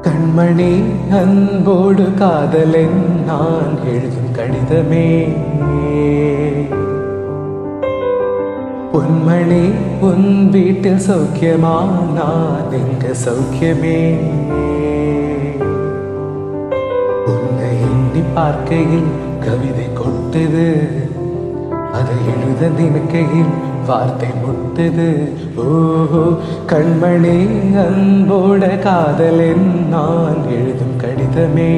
கண்மணி அன்போடு காதலன் நான் எழுதும் கடிதமே பொன்மணி உன் வீட்டில் சௌக்கியமா நான் எங்க சௌக்கியமே உன்னை எண்ணி பார்க்கையில் கவிதை கொட்டுது அதை எழுத நினைக்கையில் வார்த்தை முட்டுது ஓஹோ கண்மணி அன்போட காதலின் நான் எழுதும் கடிதமே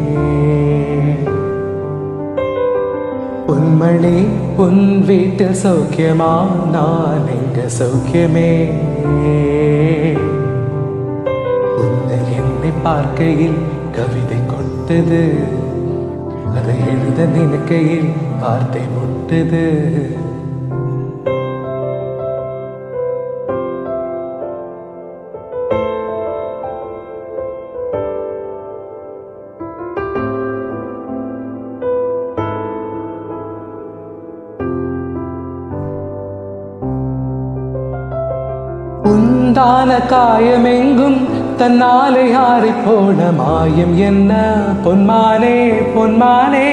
உன்மணி உன் வீட்டில் சௌக்கியமா நான் எங்க சௌக்கியமே உன்னை என்னை பார்க்கையில் கவிதை கொட்டுது அதை எழுத நினைக்கையில் வார்த்தை முட்டுது உண்டான காயமெங்கும் தன்னாலே யாரை போன மாயம் என்ன பொன்மானே பொன்மானே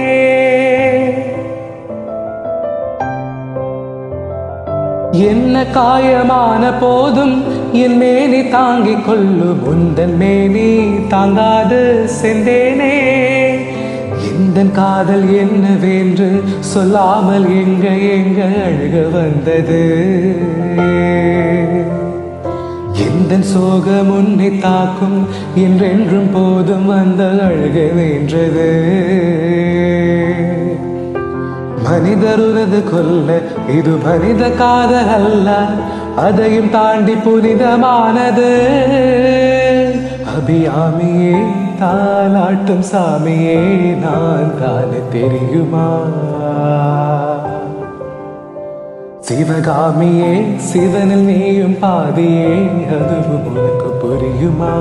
என்ன காயமான போதும் என் மேனி தாங்கிக் கொள்ளும் உந்தன் மேனி தாங்காது சென்றேனே இந்த காதல் என்னவென்று சொல்லாமல் எங்க எங்க அழுக வந்தது எந்த சோகம் உன்னை தாக்கும் என்றென்றும் போதும் அந்த அழுக வென்றது மனிதர் உனது கொல்ல இது மனித காதல் அல்ல அதையும் தாண்டி புனிதமானது அபியாமியே தாலாட்டும் சாமியே நான் தானே தெரியுமா சிவகாமியே சிவனில் நீயும் பாதியே அதுவும் உனக்கு புரியுமா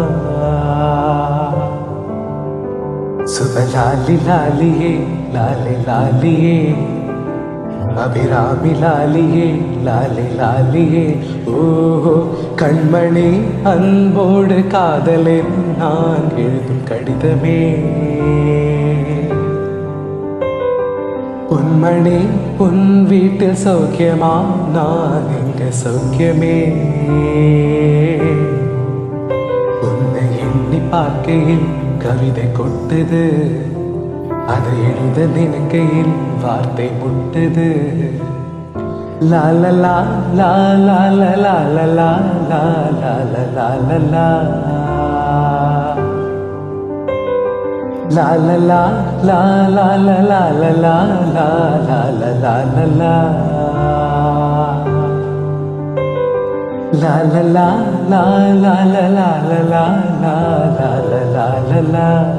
சுபலாலி லாலியே லாலி லாலியே அபிராமி லாலியே லாலி லாலியே ஓஹோ கண்மணி அன்போடு காதலே நான் எழுதும் கடிதமே பொன்மணி உன் வீட்டில் சௌக்கியமா நான் எங்க சௌக்கியமே உன்னை எண்ணி பார்க்கையில் கவிதை கொட்டுது அதை எழுத நினைக்கையில் வார்த்தை முட்டுது லா லா லா லா லா லா லா லா லா லா லா லா லா லா La la la la la la la la la la la la la la la La la la la la la la la la la la la la la la